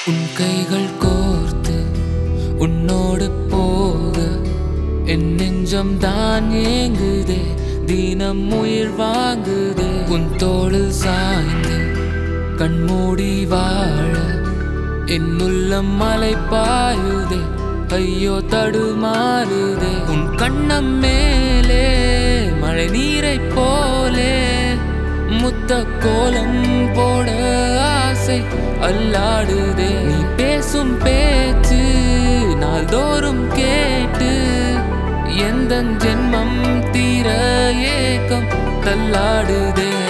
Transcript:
உன் கைகள் கோர்த்து உன்னோடு போக என் நெஞ்சம் தான் ஏங்குதே தினம் உயிர் வாங்குதே உன் தோளில் சாய்ந்து கண்மூடி வாழ என் உள்ளம் மலை பாயுதே ஐயோ தடுமாறுதே உன் கண்ணம் மேலே மழை நீரைப் போலே முத்த கோலம் போட ஆசை அல்லாடுதே நீ பேசும் பேச்சு நாள்தோறும் கேட்டு எந்த ஜென்மம் தீர ஏக்கம் தள்ளாடுதே